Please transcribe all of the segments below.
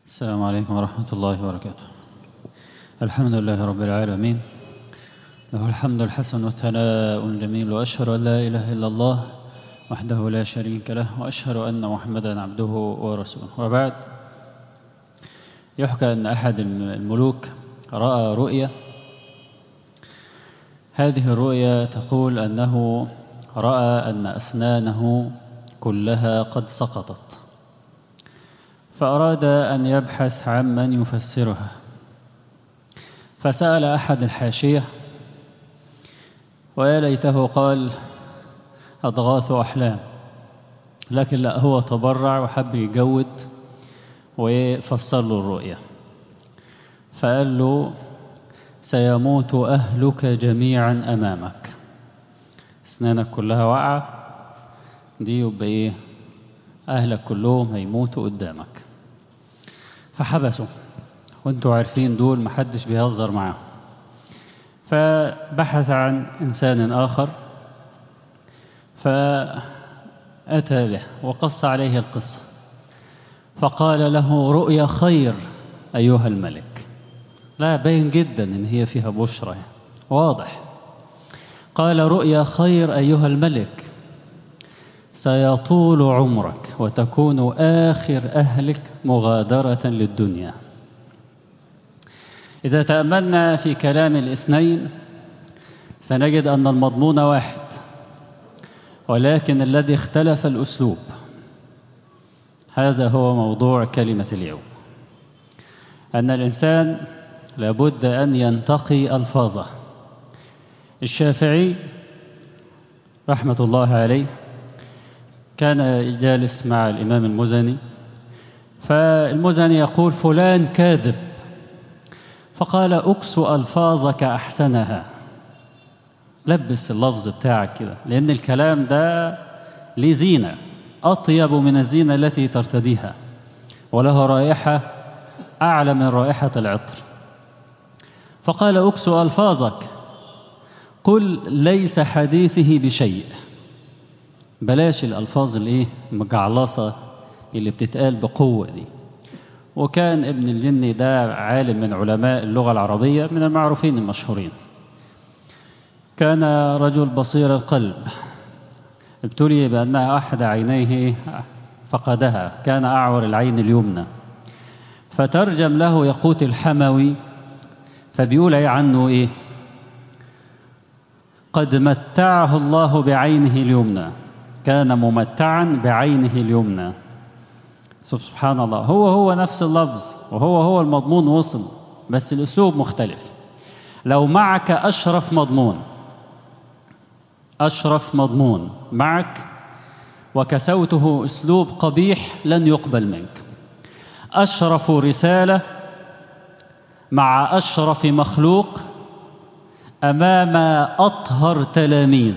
السلام عليكم ورحمة الله وبركاته الحمد لله رب العالمين له الحمد الحسن والثناء الجميل وأشهد أن لا إله إلا الله وحده لا شريك له وأشهد أن محمدا عبده ورسوله وبعد يحكى أن أحد الملوك رأى رؤيا هذه الرؤيا تقول أنه رأى أن أسنانه كلها قد سقطت فأراد أن يبحث عن من يفسرها فسأل أحد الحاشية ويا ليته قال أضغاث أحلام لكن لا هو تبرع وحب يجود وفسر له الرؤيا فقال له سيموت أهلك جميعا أمامك أسنانك كلها واقعة دي يبقى إيه أهلك كلهم هيموتوا قدامك فحبسوا وانتوا عارفين دول محدش بيهزر معاهم فبحث عن إنسان آخر فأتى به وقص عليه القصة فقال له رؤيا خير أيها الملك لا باين جدا إن هي فيها بشرى واضح قال رؤيا خير أيها الملك سيطول عمرك وتكون آخر أهلك مغادرة للدنيا إذا تأملنا في كلام الاثنين سنجد أن المضمون واحد ولكن الذي اختلف الأسلوب هذا هو موضوع كلمة اليوم أن الإنسان لابد أن ينتقي ألفاظه الشافعي رحمة الله عليه كان جالس مع الإمام المزني فالمزني يقول فلان كاذب فقال أكسو ألفاظك أحسنها لبس اللفظ بتاعك كده لأن الكلام ده ليه زينة أطيب من الزينة التي ترتديها وله رائحة أعلى من رائحة العطر فقال أكسو ألفاظك قل ليس حديثه بشيء بلاش الألفاظ الايه المجعلصة اللي بتتقال بقوة دي وكان ابن الجني ده عالم من علماء اللغة العربية من المعروفين المشهورين كان رجل بصير القلب ابتلي بأنها أحد عينيه فقدها كان أعور العين اليمنى فترجم له يقوت الحموي فبيقول عنه إيه قد متعه الله بعينه اليمنى كان ممتعا بعينه اليمنى سبحان الله هو هو نفس اللفظ وهو هو المضمون وصل بس الأسلوب مختلف لو معك أشرف مضمون أشرف مضمون معك وكسوته أسلوب قبيح لن يقبل منك أشرف رسالة مع أشرف مخلوق أمام أطهر تلاميذ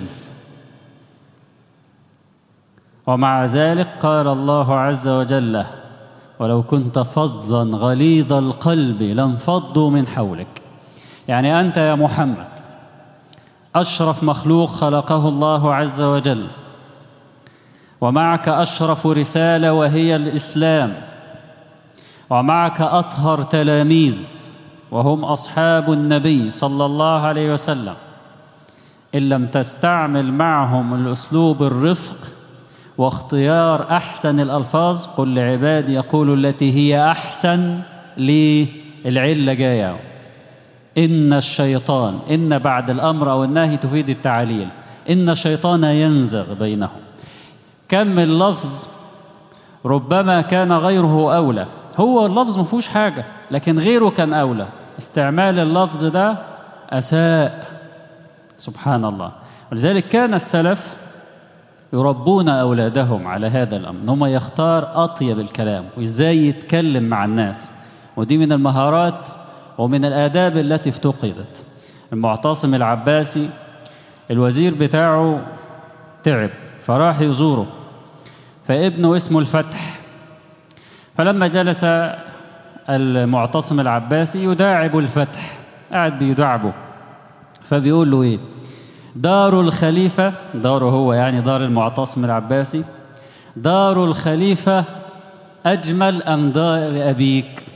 ومع ذلك قال الله عز وجل ولو كنت فظا غليظ القلب لانفضوا من حولك يعني أنت يا محمد أشرف مخلوق خلقه الله عز وجل ومعك أشرف رسالة وهي الإسلام ومعك أطهر تلاميذ وهم أصحاب النبي صلى الله عليه وسلم إن لم تستعمل معهم الأسلوب الرفق واختيار أحسن الألفاظ قل لعبادي يقولوا التي هي أحسن للعلة جاية إن الشيطان إن بعد الأمر أو النهي تفيد التعليل إن الشيطان ينزغ بينهم كم من لفظ ربما كان غيره أولى هو اللفظ ما فيهوش حاجة لكن غيره كان أولى استعمال اللفظ ده أساء سبحان الله ولذلك كان السلف يربون أولادهم على هذا الأمر هم يختار أطيب الكلام وإزاي يتكلم مع الناس ودي من المهارات ومن الآداب التي افتقدت المعتصم العباسي الوزير بتاعه تعب فراح يزوره فابنه اسمه الفتح فلما جلس المعتصم العباسي يداعب الفتح قاعد بيداعبه فبيقول له ايه دار الخليفة داره هو يعني دار المعتصم العباسي دار الخليفة أجمل أم دار أبيك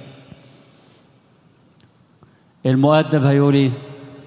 المؤدب هيقول ايه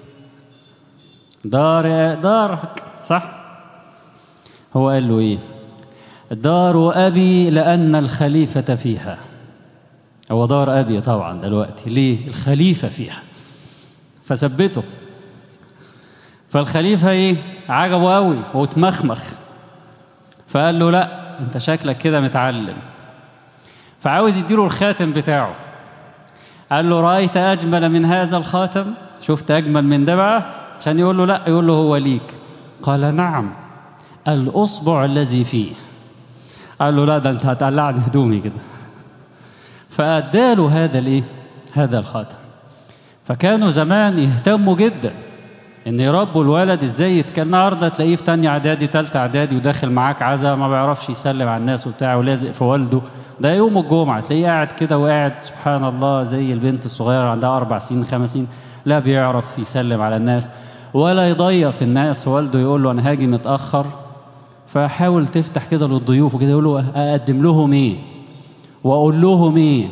دار دارك صح هو قال له ايه دار ابي لان الخليفه فيها هو دار ابي طبعا دلوقتي ليه الخليفه فيها فثبته فالخليفه ايه عجبه قوي واتمخمخ فقال له لا انت شكلك كده متعلم فعاوز يديله الخاتم بتاعه قال له رأيت أجمل من هذا الخاتم شفت أجمل من ده بقى عشان يقول له لا يقول له هو ليك قال نعم الأصبع الذي فيه قال له لا ده انت هتقلعني هدومي كده فأداله هذا الايه هذا الخاتم فكانوا زمان يهتموا جدا ان يربوا الولد ازاي يتكلم النهارده تلاقيه في تانية اعدادي تالتة اعدادي وداخل معاك عزا ما بيعرفش يسلم على الناس وبتاع ولازق في والده ده يوم الجمعة تلاقيه قاعد كده وقاعد سبحان الله زي البنت الصغيرة عندها أربع سنين خمس سنين لا بيعرف يسلم على الناس ولا يضيف الناس والده يقول له أنا هاجي متأخر فحاول تفتح كده للضيوف وكده يقول له أقدم لهم إيه وأقول لهم إيه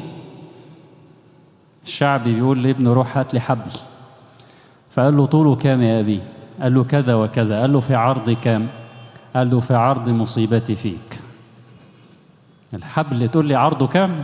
الشعبي بيقول لابنه روح هات لي حبل فقال له طوله كام يا أبي قال له كذا وكذا قال له في عرض كام قال له في عرض مصيبتي فيك الحبل تقول لي عرضه كام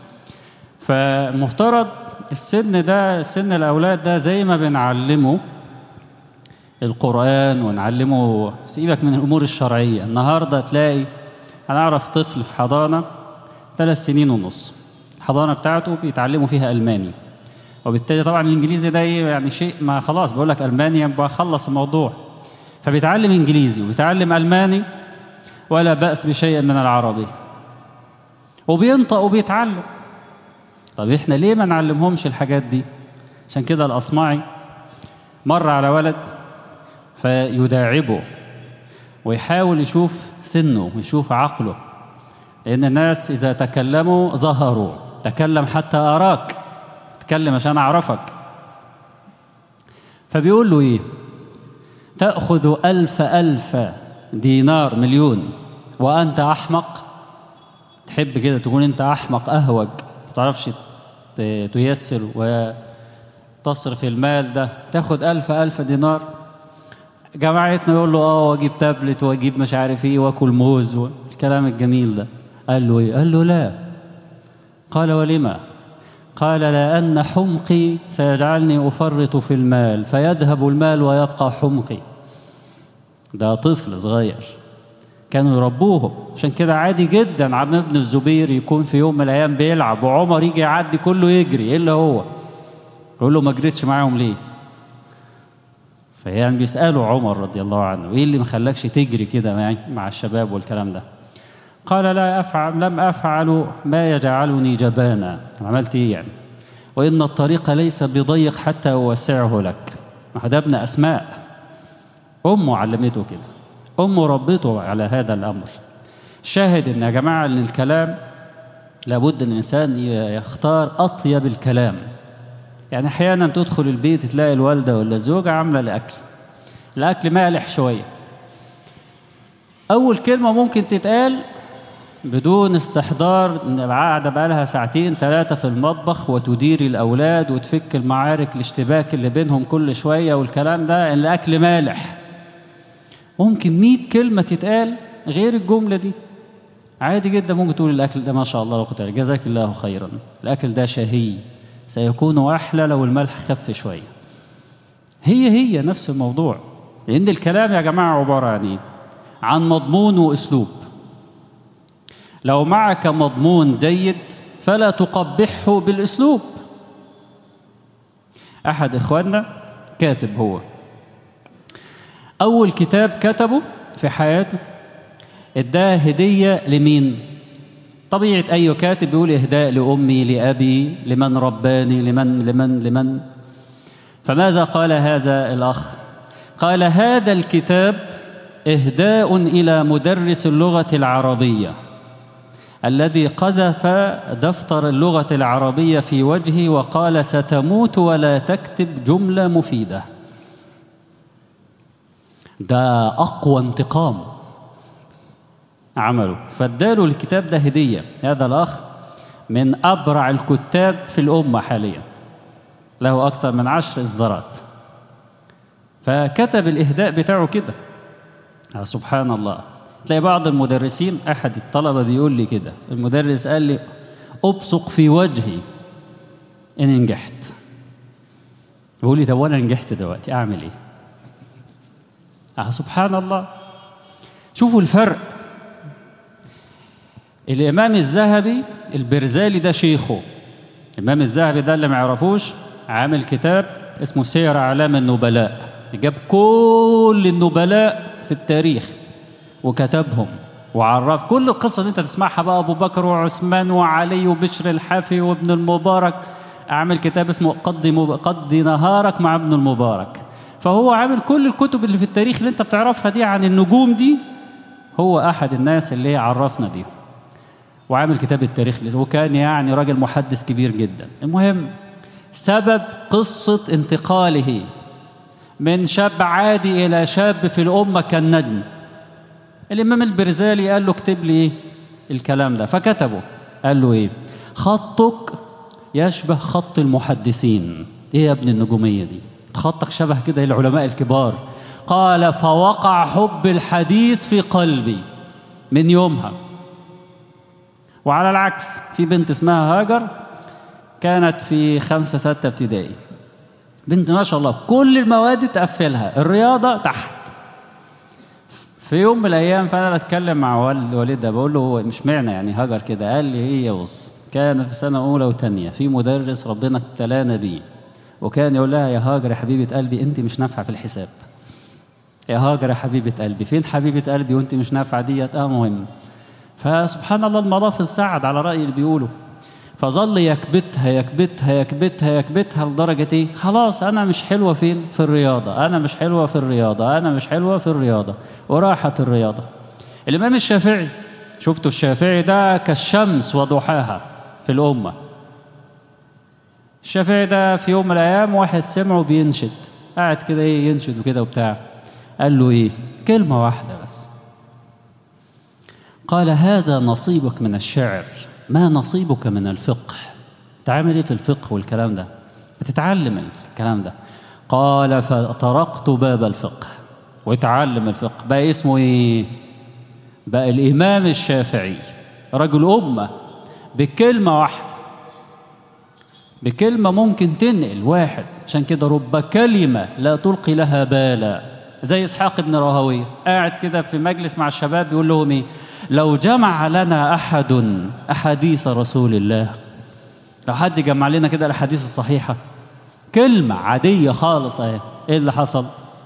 فمفترض السن ده سن الأولاد ده زي ما بنعلمه القرآن ونعلمه سيبك من الأمور الشرعية النهاردة تلاقي هنعرف طفل في حضانة ثلاث سنين ونص الحضانة بتاعته بيتعلموا فيها ألماني وبالتالي طبعا الإنجليزي ده يعني شيء ما خلاص بقول لك ألماني يبقى خلص الموضوع فبيتعلم إنجليزي وبيتعلم ألماني ولا بأس بشيء من العربي وبينطق وبيتعلم طب احنا ليه ما نعلمهمش الحاجات دي عشان كده الأصمعي مر على ولد فيداعبه ويحاول يشوف سنه ويشوف عقله لأن الناس إذا تكلموا ظهروا تكلم حتى أراك تكلم عشان أعرفك فبيقول له إيه تأخذ ألف ألف دينار مليون وأنت أحمق تحب كده تكون أنت أحمق أهوج ما تعرفش تيسر وتصرف المال ده تاخد ألف ألف دينار جماعتنا يقول له اه واجيب تابلت واجيب مش عارف ايه واكل موز والكلام الجميل ده قال له ايه قال له لا قال ولما قال لأن حمقي سيجعلني أفرط في المال فيذهب المال ويبقى حمقي ده طفل صغير كانوا يربوهم عشان كده عادي جدا عم ابن الزبير يكون في يوم من الأيام بيلعب وعمر يجي يعدي كله يجري إلا هو يقول له ما جريتش معاهم ليه فيعني بيسألوا عمر رضي الله عنه ايه اللي ما خلاكش تجري كده مع الشباب والكلام ده قال لا أفعل لم أفعل ما يجعلني جبانا عملت ايه يعني وإن الطريق ليس بضيق حتى أوسعه لك ده ابن أسماء أمه علمته كده أمه ربته على هذا الأمر شاهد إن يا جماعة إن الكلام لابد أن الإنسان يختار أطيب الكلام يعني أحيانا تدخل البيت تلاقي الوالدة ولا الزوجة عاملة الأكل الأكل مالح شوية أول كلمة ممكن تتقال بدون استحضار قاعدة بقالها ساعتين ثلاثة في المطبخ وتدير الأولاد وتفك المعارك الاشتباك اللي بينهم كل شوية والكلام ده إن الأكل مالح ممكن مئة كلمة تتقال غير الجملة دي عادي جدا ممكن تقول الأكل ده ما شاء الله لو جزاك الله خيرا الأكل ده شهي سيكون أحلى لو الملح خف شوية هي هي نفس الموضوع لأن الكلام يا جماعة عبارة عن إيه؟ عن مضمون وأسلوب لو معك مضمون جيد فلا تقبحه بالأسلوب أحد إخواننا كاتب هو أول كتاب كتبه في حياته اداه هدية لمين طبيعة أي كاتب يقول إهداء لأمي لأبي لمن رباني لمن لمن لمن فماذا قال هذا الأخ قال هذا الكتاب إهداء إلى مدرس اللغة العربية الذي قذف دفتر اللغة العربية في وجهي وقال ستموت ولا تكتب جملة مفيدة ده أقوى انتقام عمله فاداله الكتاب ده هدية هذا الأخ من أبرع الكتاب في الأمة حاليا له أكثر من عشر إصدارات فكتب الإهداء بتاعه كده سبحان الله تلاقي بعض المدرسين أحد الطلبة بيقول لي كده المدرس قال لي أبصق في وجهي إن نجحت بيقول لي طب وأنا نجحت دلوقتي أعمل إيه؟ آه سبحان الله شوفوا الفرق الإمام الذهبي البرزالي ده شيخه الإمام الذهبي ده اللي ما يعرفوش عامل كتاب اسمه سير أعلام النبلاء جاب كل النبلاء في التاريخ وكتبهم وعرف كل القصة اللي انت تسمعها بقى أبو بكر وعثمان وعلي وبشر الحافي وابن المبارك عامل كتاب اسمه قضي, مب... قضي نهارك مع ابن المبارك فهو عامل كل الكتب اللي في التاريخ اللي انت بتعرفها دي عن النجوم دي هو أحد الناس اللي عرفنا بيهم وعامل كتاب التاريخ وكان يعني راجل محدث كبير جدا المهم سبب قصة انتقاله من شاب عادي إلى شاب في الأمة كالنجم الإمام البرزالي قال له اكتب لي إيه الكلام ده فكتبه قال له إيه خطك يشبه خط المحدثين إيه يا ابن النجومية دي خطك شبه كده العلماء الكبار قال فوقع حب الحديث في قلبي من يومها وعلى العكس في بنت اسمها هاجر كانت في خمسة ستة ابتدائي بنت ما شاء الله كل المواد تقفلها الرياضة تحت في يوم من الأيام فأنا بتكلم مع والد والدها بقول له مش معنى يعني هاجر كده قال لي هي بص كان في سنة أولى وثانية في مدرس ربنا ابتلانا بيه وكان يقول لها يا هاجر يا حبيبة قلبي أنت مش نافعة في الحساب يا هاجر يا حبيبة قلبي فين حبيبة قلبي وأنت مش نافعة ديت أه مهم فسبحان الله المضاف ساعد على رأي اللي بيقوله فظل يكبتها يكبتها يكبتها يكبتها لدرجة ايه خلاص انا مش حلوة فين في الرياضة انا مش حلوة في الرياضة انا مش حلوة في الرياضة وراحت الرياضة الامام الشافعي شفتوا الشافعي ده كالشمس وضحاها في الامة الشافعي ده في يوم من الايام واحد سمعه بينشد قاعد كده ايه ينشد وكده وبتاع قال له ايه كلمة واحدة بس قال هذا نصيبك من الشعر ما نصيبك من الفقه تعمل ايه في الفقه والكلام ده بتتعلم الكلام ده قال فطرقت باب الفقه واتعلم الفقه بقى اسمه ايه بقى الامام الشافعي رجل امه بكلمه واحده بكلمه ممكن تنقل واحد عشان كده رب كلمه لا تلقي لها بالا زي اسحاق بن راهويه قاعد كده في مجلس مع الشباب بيقول لهم ايه لو جمع لنا أحد أحاديث رسول الله لو حد جمع لنا كده الأحاديث الصحيحة كلمة عادية خالص اهي ايه اللي حصل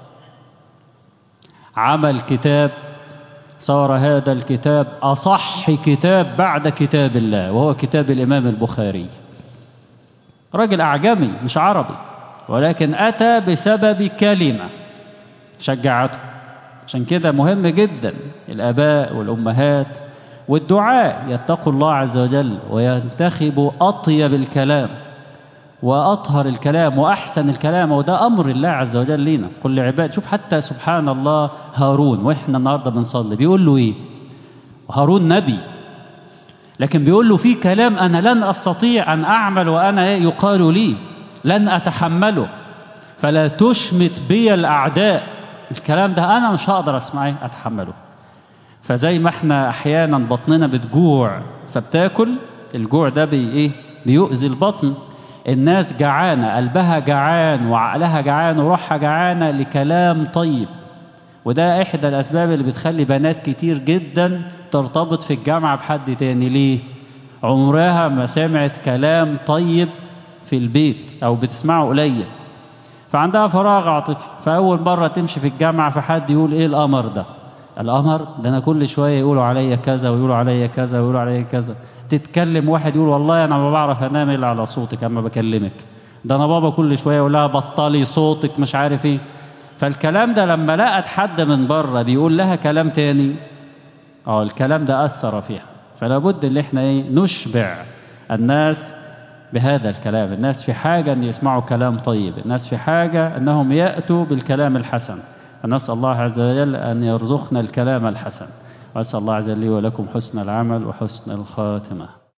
عمل كتاب صار هذا الكتاب أصح كتاب بعد كتاب الله وهو كتاب الإمام البخاري راجل أعجمي مش عربي ولكن أتى بسبب كلمة شجعته عشان كده مهم جدا الآباء والأمهات والدعاء يتقوا الله عز وجل وينتخبوا أطيب الكلام وأطهر الكلام وأحسن الكلام وده أمر الله عز وجل لينا كل عباد شوف حتى سبحان الله هارون وإحنا النهاردة بنصلي بيقول له إيه هارون نبي لكن بيقول له في كلام أنا لن أستطيع أن أعمل وأنا يقال لي لن أتحمله فلا تشمت بي الأعداء الكلام ده أنا مش هقدر أسمعه أتحمله فزي ما احنا أحيانا بطننا بتجوع فبتاكل الجوع ده بي إيه بيؤذي البطن الناس جعانة قلبها جعان وعقلها جعان وروحها جعانة لكلام طيب وده إحدى الأسباب اللي بتخلي بنات كتير جدا ترتبط في الجامعة بحد تاني ليه عمرها ما سمعت كلام طيب في البيت أو بتسمعه قليل فعندها فراغ عاطفي فأول مرة تمشي في الجامعة فحد يقول إيه القمر ده القمر ده أنا كل شوية يقولوا عليا كذا ويقولوا عليا كذا ويقولوا عليا كذا تتكلم واحد يقول والله أنا ما بعرف أنام إلا على صوتك أما بكلمك ده أنا بابا كل شوية يقول لها بطلي صوتك مش عارف إيه فالكلام ده لما لقت حد من بره بيقول لها كلام تاني اه الكلام ده أثر فيها فلا بد ان احنا ايه نشبع الناس بهذا الكلام الناس في حاجة أن يسمعوا كلام طيب الناس في حاجة أنهم يأتوا بالكلام الحسن فنسأل الله عز وجل أن يرزقنا الكلام الحسن وأسأل الله عز وجل لي ولكم حسن العمل وحسن الخاتمة